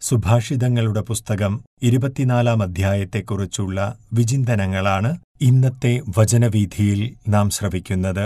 സുഭാഷിതങ്ങളുടെ പുസ്തകം ഇരുപത്തിനാലാം അധ്യായത്തെക്കുറിച്ചുള്ള വിചിന്തനങ്ങളാണ് ഇന്നത്തെ വചനവീഥിയിൽ നാം ശ്രവിക്കുന്നത്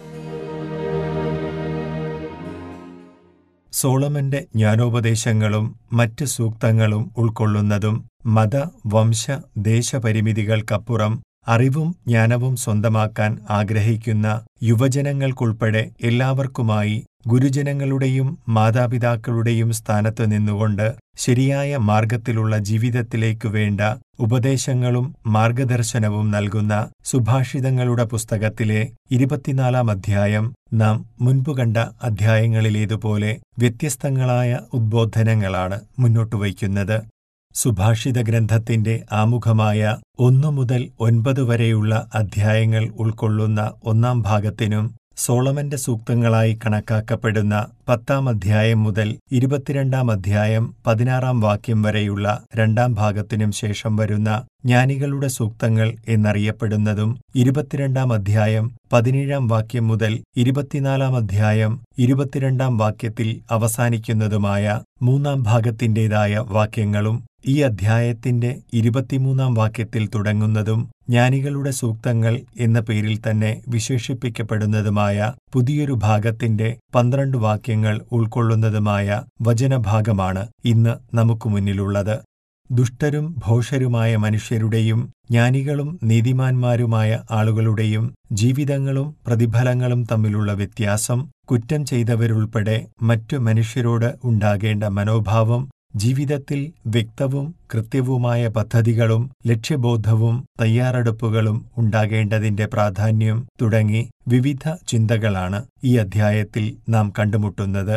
സോളമന്റെ ജ്ഞാനോപദേശങ്ങളും മറ്റ് സൂക്തങ്ങളും ഉൾക്കൊള്ളുന്നതും മത വംശ ദേശപരിമിതികൾക്കപ്പുറം അറിവും ജ്ഞാനവും സ്വന്തമാക്കാൻ ആഗ്രഹിക്കുന്ന യുവജനങ്ങൾക്കുൾപ്പെടെ എല്ലാവർക്കുമായി ഗുരുജനങ്ങളുടെയും മാതാപിതാക്കളുടെയും സ്ഥാനത്ത് നിന്നുകൊണ്ട് ശരിയായ മാർഗത്തിലുള്ള ജീവിതത്തിലേക്കു വേണ്ട ഉപദേശങ്ങളും മാർഗദർശനവും നൽകുന്ന സുഭാഷിതങ്ങളുടെ പുസ്തകത്തിലെ ഇരുപത്തിനാലാം അധ്യായം നാം മുൻപു കണ്ട അധ്യായങ്ങളിലേതുപോലെ വ്യത്യസ്തങ്ങളായ ഉദ്ബോധനങ്ങളാണ് മുന്നോട്ടുവയ്ക്കുന്നത് സുഭാഷിത ഗ്രന്ഥത്തിന്റെ ആമുഖമായ ഒന്നു മുതൽ ഒൻപത് വരെയുള്ള അധ്യായങ്ങൾ ഉൾക്കൊള്ളുന്ന ഒന്നാം ഭാഗത്തിനും സോളമന്റെ സൂക്തങ്ങളായി കണക്കാക്കപ്പെടുന്ന പത്താം അധ്യായം മുതൽ ഇരുപത്തിരണ്ടാം അധ്യായം പതിനാറാം വാക്യം വരെയുള്ള രണ്ടാം ഭാഗത്തിനും ശേഷം വരുന്ന ജ്ഞാനികളുടെ സൂക്തങ്ങൾ എന്നറിയപ്പെടുന്നതും ഇരുപത്തിരണ്ടാം അധ്യായം പതിനേഴാം വാക്യം മുതൽ ഇരുപത്തിനാലാം അധ്യായം ഇരുപത്തിരണ്ടാം വാക്യത്തിൽ അവസാനിക്കുന്നതുമായ മൂന്നാം ഭാഗത്തിന്റേതായ വാക്യങ്ങളും ഈ അധ്യായത്തിന്റെ ഇരുപത്തിമൂന്നാം വാക്യത്തിൽ തുടങ്ങുന്നതും ജ്ഞാനികളുടെ സൂക്തങ്ങൾ എന്ന പേരിൽ തന്നെ വിശേഷിപ്പിക്കപ്പെടുന്നതുമായ പുതിയൊരു ഭാഗത്തിന്റെ പന്ത്രണ്ട് വാക്യങ്ങൾ ഉൾക്കൊള്ളുന്നതുമായ വചനഭാഗമാണ് ഇന്ന് നമുക്ക് മുന്നിലുള്ളത് ദുഷ്ടരും ഭോഷരുമായ മനുഷ്യരുടെയും ജ്ഞാനികളും നീതിമാന്മാരുമായ ആളുകളുടെയും ജീവിതങ്ങളും പ്രതിഫലങ്ങളും തമ്മിലുള്ള വ്യത്യാസം കുറ്റം ചെയ്തവരുൾപ്പെടെ മറ്റു മനുഷ്യരോട് ഉണ്ടാകേണ്ട മനോഭാവം ജീവിതത്തിൽ വ്യക്തവും കൃത്യവുമായ പദ്ധതികളും ലക്ഷ്യബോധവും തയ്യാറെടുപ്പുകളും ഉണ്ടാകേണ്ടതിന്റെ പ്രാധാന്യം തുടങ്ങി വിവിധ ചിന്തകളാണ് ഈ അധ്യായത്തിൽ നാം കണ്ടുമുട്ടുന്നത്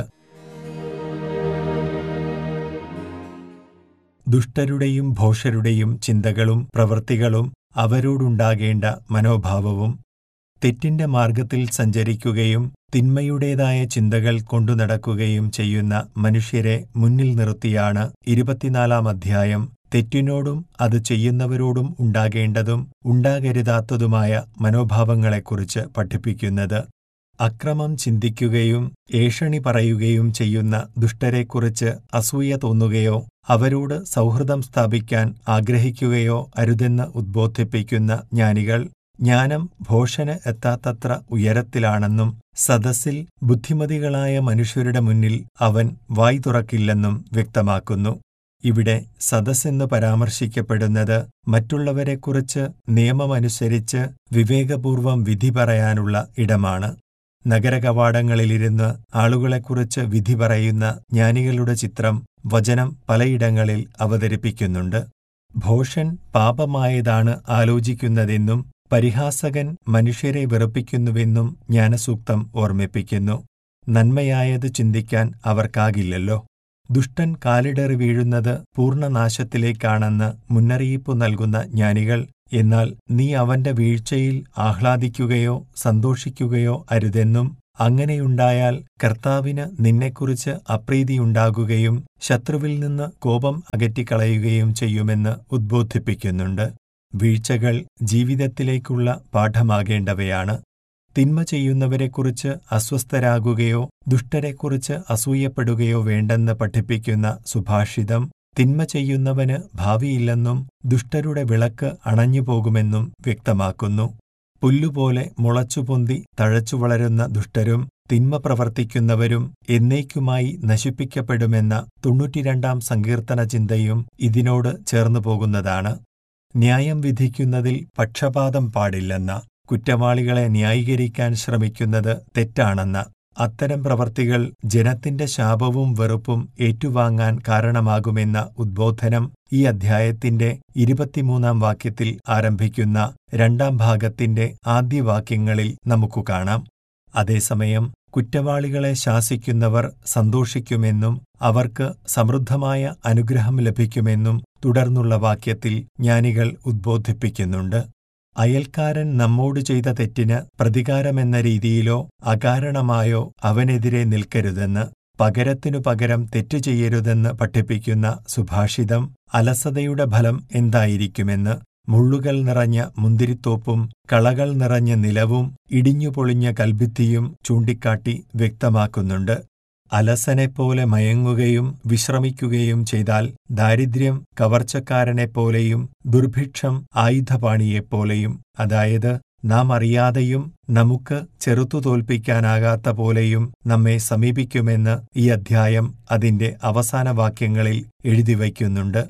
ദുഷ്ടരുടെയും ഭോഷരുടെയും ചിന്തകളും പ്രവൃത്തികളും അവരോടുണ്ടാകേണ്ട മനോഭാവവും തെറ്റിന്റെ മാർഗത്തിൽ സഞ്ചരിക്കുകയും തിന്മയുടേതായ ചിന്തകൾ കൊണ്ടുനടക്കുകയും ചെയ്യുന്ന മനുഷ്യരെ മുന്നിൽ നിർത്തിയാണ് ഇരുപത്തിനാലാം അധ്യായം തെറ്റിനോടും അത് ചെയ്യുന്നവരോടും ഉണ്ടാകേണ്ടതും ഉണ്ടാകരുതാത്തതുമായ മനോഭാവങ്ങളെക്കുറിച്ച് പഠിപ്പിക്കുന്നത് അക്രമം ചിന്തിക്കുകയും ഏഷണി പറയുകയും ചെയ്യുന്ന ദുഷ്ടരെക്കുറിച്ച് അസൂയ തോന്നുകയോ അവരോട് സൗഹൃദം സ്ഥാപിക്കാൻ ആഗ്രഹിക്കുകയോ അരുതെന്ന് ഉദ്ബോധിപ്പിക്കുന്ന ജ്ഞാനികൾ ജ്ഞാനം ഭോഷന് എത്താത്തത്ര ഉയരത്തിലാണെന്നും സദസ്സിൽ ബുദ്ധിമതികളായ മനുഷ്യരുടെ മുന്നിൽ അവൻ വായ് തുറക്കില്ലെന്നും വ്യക്തമാക്കുന്നു ഇവിടെ സദസ്സെന്ന് പരാമർശിക്കപ്പെടുന്നത് മറ്റുള്ളവരെക്കുറിച്ച് നിയമമനുസരിച്ച് വിവേകപൂർവം വിധി പറയാനുള്ള ഇടമാണ് നഗരകവാടങ്ങളിലിരുന്ന് ആളുകളെക്കുറിച്ച് വിധി പറയുന്ന ജ്ഞാനികളുടെ ചിത്രം വചനം പലയിടങ്ങളിൽ അവതരിപ്പിക്കുന്നുണ്ട് ഭോഷൻ പാപമായതാണ് ആലോചിക്കുന്നതെന്നും പരിഹാസകൻ മനുഷ്യരെ വെറുപ്പിക്കുന്നുവെന്നും ജ്ഞാനസൂക്തം ഓർമ്മിപ്പിക്കുന്നു നന്മയായത് ചിന്തിക്കാൻ അവർക്കാകില്ലല്ലോ ദുഷ്ടൻ കാലിടറി വീഴുന്നത് പൂർണ്ണനാശത്തിലേക്കാണെന്ന് മുന്നറിയിപ്പു നൽകുന്ന ജ്ഞാനികൾ എന്നാൽ നീ അവന്റെ വീഴ്ചയിൽ ആഹ്ലാദിക്കുകയോ സന്തോഷിക്കുകയോ അരുതെന്നും അങ്ങനെയുണ്ടായാൽ കർത്താവിന് നിന്നെക്കുറിച്ച് അപ്രീതിയുണ്ടാകുകയും ശത്രുവിൽ നിന്ന് കോപം അകറ്റിക്കളയുകയും ചെയ്യുമെന്ന് ഉദ്ബോധിപ്പിക്കുന്നുണ്ട് വീഴ്ചകൾ ജീവിതത്തിലേക്കുള്ള പാഠമാകേണ്ടവയാണ് തിന്മ ചെയ്യുന്നവരെക്കുറിച്ച് അസ്വസ്ഥരാകുകയോ ദുഷ്ടരെക്കുറിച്ച് അസൂയപ്പെടുകയോ വേണ്ടെന്ന് പഠിപ്പിക്കുന്ന സുഭാഷിതം തിന്മ ചെയ്യുന്നവന് ഭാവിയില്ലെന്നും ദുഷ്ടരുടെ വിളക്ക് അണഞ്ഞുപോകുമെന്നും വ്യക്തമാക്കുന്നു പുല്ലുപോലെ മുളച്ചുപൊന്തി തഴച്ചു വളരുന്ന ദുഷ്ടരും തിന്മ പ്രവർത്തിക്കുന്നവരും എന്നേക്കുമായി നശിപ്പിക്കപ്പെടുമെന്ന തൊണ്ണൂറ്റിരണ്ടാം സങ്കീർത്തന ചിന്തയും ഇതിനോട് ചേർന്നു പോകുന്നതാണ് ന്യായം വിധിക്കുന്നതിൽ പക്ഷപാതം പാടില്ലെന്ന കുറ്റവാളികളെ ന്യായീകരിക്കാൻ ശ്രമിക്കുന്നത് തെറ്റാണെന്ന അത്തരം പ്രവർത്തികൾ ജനത്തിന്റെ ശാപവും വെറുപ്പും ഏറ്റുവാങ്ങാൻ കാരണമാകുമെന്ന ഉദ്ബോധനം ഈ അധ്യായത്തിന്റെ ഇരുപത്തിമൂന്നാം വാക്യത്തിൽ ആരംഭിക്കുന്ന രണ്ടാം ഭാഗത്തിന്റെ ആദ്യ വാക്യങ്ങളിൽ നമുക്കു കാണാം അതേസമയം കുറ്റവാളികളെ ശാസിക്കുന്നവർ സന്തോഷിക്കുമെന്നും അവർക്ക് സമൃദ്ധമായ അനുഗ്രഹം ലഭിക്കുമെന്നും തുടർന്നുള്ള വാക്യത്തിൽ ജ്ഞാനികൾ ഉദ്ബോധിപ്പിക്കുന്നുണ്ട് അയൽക്കാരൻ നമ്മോട് ചെയ്ത തെറ്റിന് പ്രതികാരമെന്ന രീതിയിലോ അകാരണമായോ അവനെതിരെ നിൽക്കരുതെന്ന് പകരത്തിനു പകരം തെറ്റു ചെയ്യരുതെന്ന് പഠിപ്പിക്കുന്ന സുഭാഷിതം അലസതയുടെ ഫലം എന്തായിരിക്കുമെന്ന് മുള്ളുകൾ നിറഞ്ഞ മുന്തിരിത്തോപ്പും കളകൾ നിറഞ്ഞ നിലവും ഇടിഞ്ഞുപൊളിഞ്ഞ കൽഭിത്തിയും ചൂണ്ടിക്കാട്ടി വ്യക്തമാക്കുന്നുണ്ട് അലസനെപ്പോലെ മയങ്ങുകയും വിശ്രമിക്കുകയും ചെയ്താൽ ദാരിദ്ര്യം കവർച്ചക്കാരനെപ്പോലെയും ദുർഭിക്ഷം ആയുധപാണിയെപ്പോലെയും അതായത് നാം അറിയാതെയും നമുക്ക് ചെറുത്തു തോൽപ്പിക്കാനാകാത്ത പോലെയും നമ്മെ സമീപിക്കുമെന്ന് ഈ അധ്യായം അതിന്റെ അവസാന വാക്യങ്ങളിൽ എഴുതിവയ്ക്കുന്നുണ്ട്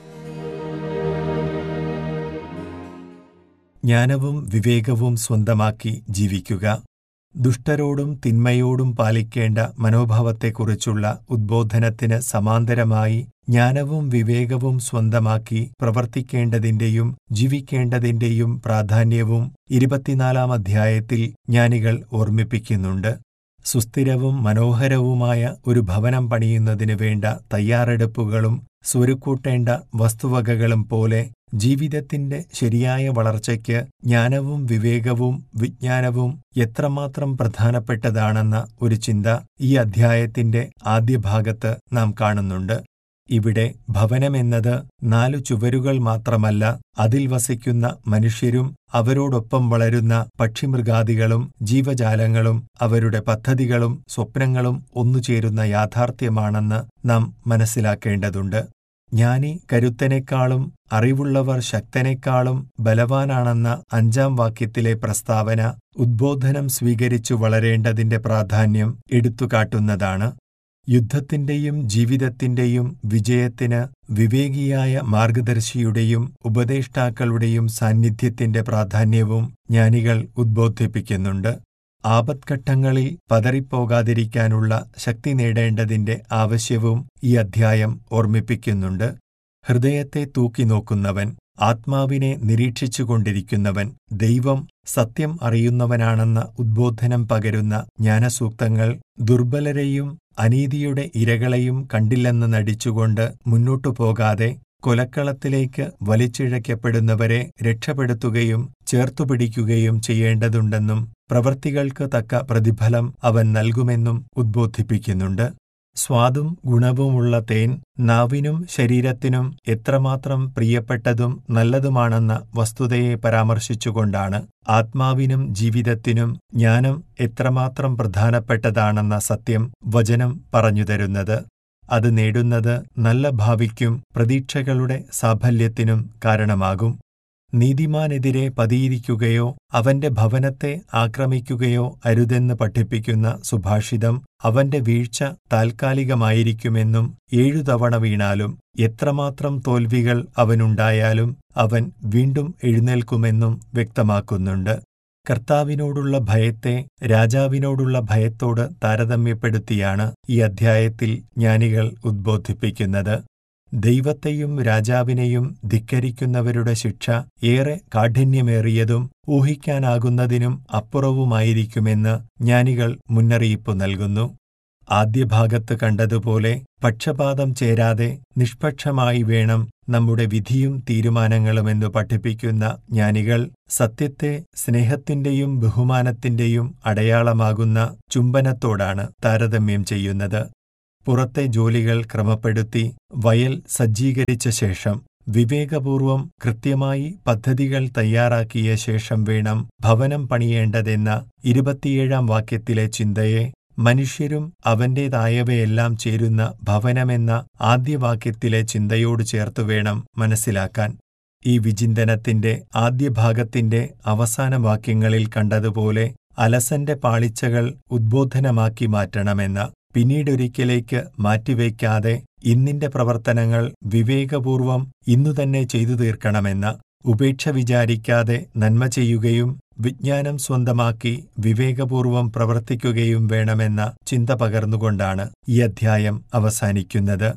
ജ്ഞാനവും വിവേകവും സ്വന്തമാക്കി ജീവിക്കുക ദുഷ്ടരോടും തിന്മയോടും പാലിക്കേണ്ട മനോഭാവത്തെക്കുറിച്ചുള്ള ഉദ്ബോധനത്തിന് സമാന്തരമായി ജ്ഞാനവും വിവേകവും സ്വന്തമാക്കി പ്രവർത്തിക്കേണ്ടതിന്റെയും ജീവിക്കേണ്ടതിന്റെയും പ്രാധാന്യവും ഇരുപത്തിനാലാം അധ്യായത്തിൽ ജ്ഞാനികൾ ഓർമ്മിപ്പിക്കുന്നുണ്ട് സുസ്ഥിരവും മനോഹരവുമായ ഒരു ഭവനം പണിയുന്നതിനു വേണ്ട തയ്യാറെടുപ്പുകളും സ്വരുക്കൂട്ടേണ്ട വസ്തുവകകളും പോലെ ജീവിതത്തിന്റെ ശരിയായ വളർച്ചയ്ക്ക് ജ്ഞാനവും വിവേകവും വിജ്ഞാനവും എത്രമാത്രം പ്രധാനപ്പെട്ടതാണെന്ന ഒരു ചിന്ത ഈ അധ്യായത്തിന്റെ ആദ്യ ഭാഗത്ത് നാം കാണുന്നുണ്ട് ഇവിടെ ഭവനമെന്നത് നാലു ചുവരുകൾ മാത്രമല്ല അതിൽ വസിക്കുന്ന മനുഷ്യരും അവരോടൊപ്പം വളരുന്ന പക്ഷിമൃഗാദികളും ജീവജാലങ്ങളും അവരുടെ പദ്ധതികളും സ്വപ്നങ്ങളും ഒന്നുചേരുന്ന യാഥാർത്ഥ്യമാണെന്ന് നാം മനസ്സിലാക്കേണ്ടതുണ്ട് ജ്ഞാനി കരുത്തനേക്കാളും അറിവുള്ളവർ ശക്തനേക്കാളും ബലവാനാണെന്ന അഞ്ചാം വാക്യത്തിലെ പ്രസ്താവന ഉദ്ബോധനം സ്വീകരിച്ചു വളരേണ്ടതിന്റെ പ്രാധാന്യം എടുത്തുകാട്ടുന്നതാണ് യുദ്ധത്തിന്റെയും ജീവിതത്തിന്റെയും വിജയത്തിന് വിവേകിയായ മാർഗദർശിയുടെയും ഉപദേഷ്ടാക്കളുടെയും സാന്നിധ്യത്തിന്റെ പ്രാധാന്യവും ജ്ഞാനികൾ ഉദ്ബോധിപ്പിക്കുന്നുണ്ട് ആപത്ഘട്ടങ്ങളിൽ പതറിപ്പോകാതിരിക്കാനുള്ള ശക്തി നേടേണ്ടതിന്റെ ആവശ്യവും ഈ അധ്യായം ഓർമ്മിപ്പിക്കുന്നുണ്ട് ഹൃദയത്തെ തൂക്കിനോക്കുന്നവൻ ആത്മാവിനെ നിരീക്ഷിച്ചുകൊണ്ടിരിക്കുന്നവൻ ദൈവം സത്യം അറിയുന്നവനാണെന്ന ഉദ്ബോധനം പകരുന്ന ജ്ഞാനസൂക്തങ്ങൾ ദുർബലരെയും അനീതിയുടെ ഇരകളെയും കണ്ടില്ലെന്ന് നടിച്ചുകൊണ്ട് മുന്നോട്ടു പോകാതെ കൊലക്കളത്തിലേക്ക് വലിച്ചിഴക്കപ്പെടുന്നവരെ രക്ഷപ്പെടുത്തുകയും ചേർത്തുപിടിക്കുകയും ചെയ്യേണ്ടതുണ്ടെന്നും പ്രവൃത്തികൾക്ക് തക്ക പ്രതിഫലം അവൻ നൽകുമെന്നും ഉദ്ബോധിപ്പിക്കുന്നുണ്ട് സ്വാദും ഗുണവുമുള്ള തേൻ നാവിനും ശരീരത്തിനും എത്രമാത്രം പ്രിയപ്പെട്ടതും നല്ലതുമാണെന്ന വസ്തുതയെ പരാമർശിച്ചുകൊണ്ടാണ് ആത്മാവിനും ജീവിതത്തിനും ജ്ഞാനം എത്രമാത്രം പ്രധാനപ്പെട്ടതാണെന്ന സത്യം വചനം പറഞ്ഞുതരുന്നത് അത് നേടുന്നത് നല്ല ഭാവിക്കും പ്രതീക്ഷകളുടെ സാഫല്യത്തിനും കാരണമാകും നീതിമാനെതിരെ പതിയിരിക്കുകയോ അവന്റെ ഭവനത്തെ ആക്രമിക്കുകയോ അരുതെന്ന് പഠിപ്പിക്കുന്ന സുഭാഷിതം അവന്റെ വീഴ്ച താൽക്കാലികമായിരിക്കുമെന്നും ഏഴു തവണ വീണാലും എത്രമാത്രം തോൽവികൾ അവനുണ്ടായാലും അവൻ വീണ്ടും എഴുന്നേൽക്കുമെന്നും വ്യക്തമാക്കുന്നുണ്ട് കർത്താവിനോടുള്ള ഭയത്തെ രാജാവിനോടുള്ള ഭയത്തോട് താരതമ്യപ്പെടുത്തിയാണ് ഈ അധ്യായത്തിൽ ജ്ഞാനികൾ ഉദ്ബോധിപ്പിക്കുന്നത് ദൈവത്തെയും രാജാവിനെയും ധിക്കരിക്കുന്നവരുടെ ശിക്ഷ ഏറെ കാഠിന്യമേറിയതും ഊഹിക്കാനാകുന്നതിനും അപ്പുറവുമായിരിക്കുമെന്ന് ജ്ഞാനികൾ മുന്നറിയിപ്പ് നൽകുന്നു ആദ്യ ഭാഗത്ത് കണ്ടതുപോലെ പക്ഷപാതം ചേരാതെ നിഷ്പക്ഷമായി വേണം നമ്മുടെ വിധിയും തീരുമാനങ്ങളുമെന്ന് പഠിപ്പിക്കുന്ന ജ്ഞാനികൾ സത്യത്തെ സ്നേഹത്തിന്റെയും ബഹുമാനത്തിന്റെയും അടയാളമാകുന്ന ചുംബനത്തോടാണ് താരതമ്യം ചെയ്യുന്നത് പുറത്തെ ജോലികൾ ക്രമപ്പെടുത്തി വയൽ സജ്ജീകരിച്ച ശേഷം വിവേകപൂർവം കൃത്യമായി പദ്ധതികൾ തയ്യാറാക്കിയ ശേഷം വേണം ഭവനം പണിയേണ്ടതെന്ന ഇരുപത്തിയേഴാം വാക്യത്തിലെ ചിന്തയെ മനുഷ്യരും അവന്റേതായവയെല്ലാം ചേരുന്ന ഭവനമെന്ന ആദ്യവാക്യത്തിലെ ചിന്തയോട് ചേർത്തു വേണം മനസ്സിലാക്കാൻ ഈ വിചിന്തനത്തിന്റെ ആദ്യ ഭാഗത്തിന്റെ അവസാന വാക്യങ്ങളിൽ കണ്ടതുപോലെ അലസന്റെ പാളിച്ചകൾ ഉദ്ബോധനമാക്കി മാറ്റണമെന്ന പിന്നീടൊരിക്കലേക്ക് മാറ്റിവെക്കാതെ ഇന്നിന്റെ പ്രവർത്തനങ്ങൾ വിവേകപൂർവം ഇന്നുതന്നെ ചെയ്തു തീർക്കണമെന്ന ഉപേക്ഷ വിചാരിക്കാതെ നന്മ ചെയ്യുകയും വിജ്ഞാനം സ്വന്തമാക്കി വിവേകപൂർവം പ്രവർത്തിക്കുകയും വേണമെന്ന ചിന്ത പകർന്നുകൊണ്ടാണ് ഈ അധ്യായം അവസാനിക്കുന്നത്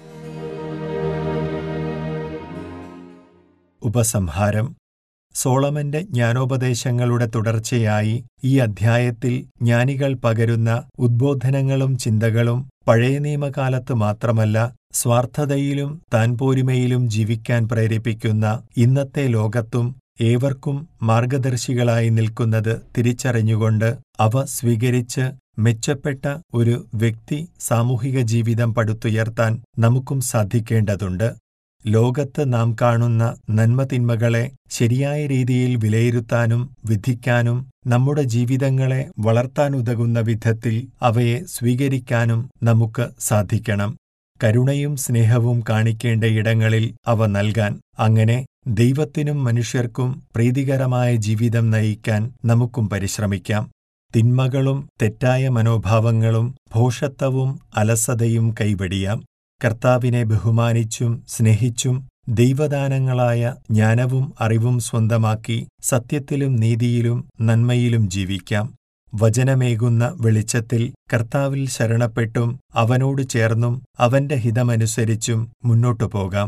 ഉപസംഹാരം സോളമന്റെ ജ്ഞാനോപദേശങ്ങളുടെ തുടർച്ചയായി ഈ അധ്യായത്തിൽ ജ്ഞാനികൾ പകരുന്ന ഉദ്ബോധനങ്ങളും ചിന്തകളും പഴയ നിയമകാലത്ത് മാത്രമല്ല സ്വാർത്ഥതയിലും താൻപോരിമയിലും ജീവിക്കാൻ പ്രേരിപ്പിക്കുന്ന ഇന്നത്തെ ലോകത്തും ഏവർക്കും മാർഗദർശികളായി നിൽക്കുന്നത് തിരിച്ചറിഞ്ഞുകൊണ്ട് അവ സ്വീകരിച്ച് മെച്ചപ്പെട്ട ഒരു വ്യക്തി സാമൂഹിക ജീവിതം പടുത്തുയർത്താൻ നമുക്കും സാധിക്കേണ്ടതുണ്ട് ലോകത്ത് നാം കാണുന്ന നന്മതിന്മകളെ ശരിയായ രീതിയിൽ വിലയിരുത്താനും വിധിക്കാനും നമ്മുടെ ജീവിതങ്ങളെ വളർത്താനുതകുന്ന വിധത്തിൽ അവയെ സ്വീകരിക്കാനും നമുക്ക് സാധിക്കണം കരുണയും സ്നേഹവും കാണിക്കേണ്ട ഇടങ്ങളിൽ അവ നൽകാൻ അങ്ങനെ ദൈവത്തിനും മനുഷ്യർക്കും പ്രീതികരമായ ജീവിതം നയിക്കാൻ നമുക്കും പരിശ്രമിക്കാം തിന്മകളും തെറ്റായ മനോഭാവങ്ങളും ഭോഷത്വവും അലസതയും കൈവടിയാം കർത്താവിനെ ബഹുമാനിച്ചും സ്നേഹിച്ചും ദൈവദാനങ്ങളായ ജ്ഞാനവും അറിവും സ്വന്തമാക്കി സത്യത്തിലും നീതിയിലും നന്മയിലും ജീവിക്കാം വചനമേകുന്ന വെളിച്ചത്തിൽ കർത്താവിൽ ശരണപ്പെട്ടും അവനോട് ചേർന്നും അവന്റെ ഹിതമനുസരിച്ചും മുന്നോട്ടു പോകാം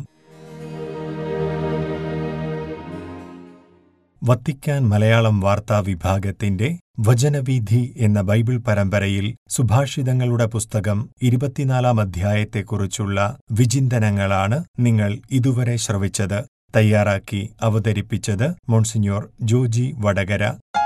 വത്തിക്കാൻ മലയാളം വാർത്താ വിഭാഗത്തിന്റെ വചനവീഥി എന്ന ബൈബിൾ പരമ്പരയിൽ സുഭാഷിതങ്ങളുടെ പുസ്തകം ഇരുപത്തിനാലാം അധ്യായത്തെക്കുറിച്ചുള്ള വിചിന്തനങ്ങളാണ് നിങ്ങൾ ഇതുവരെ ശ്രവിച്ചത് തയ്യാറാക്കി അവതരിപ്പിച്ചത് മോൺസിഞ്ഞോർ ജോജി വടകര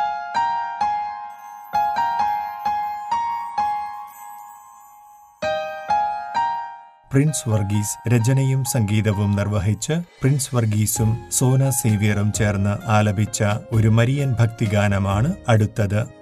പ്രിൻസ് വർഗീസ് രചനയും സംഗീതവും നിർവഹിച്ച് പ്രിൻസ് വർഗീസും സോന സേവ്യറും ചേർന്ന് ആലപിച്ച ഒരു മരിയൻ ഭക്തിഗാനമാണ് അടുത്തത്